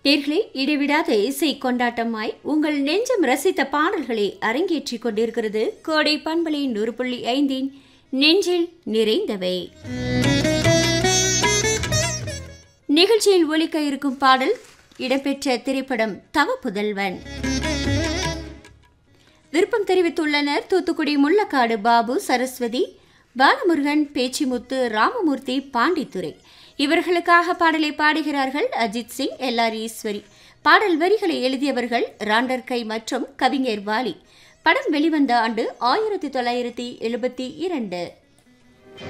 நேர்களை இடைவிடாத இசை கொண்டாட்டமாய் உங்கள் நெஞ்சம் ரசித்த பாடல்களை அரங்கேற்றிக் கொண்டிருக்கிறது கோடை பண்பலை நூறு புள்ளி ஐந்தின் நெஞ்சில் நிறைந்தவை நிகழ்ச்சியில் ஒலிக்க இருக்கும் பாடல் இடம்பெற்ற திரைப்படம் தவ புதல்வன் விருப்பம் தெரிவித்துள்ளனர் தூத்துக்குடி முள்ளக்காடு பாபு சரஸ்வதி பாலமுருகன் பேச்சிமுத்து ராமமூர்த்தி பாண்டித்துரை இவர்களுக்காக பாடலை பாடுகிறார்கள் அஜித் சிங் எல்ஆர் ஈஸ்வரி பாடல் வரிகளை எழுதியவர்கள் ராண்டர்கை மற்றும் கவிஞர் வாலி படம் வெளிவந்த ஆண்டு ஆயிரத்தி தொள்ளாயிரத்தி எழுபத்தி இரண்டு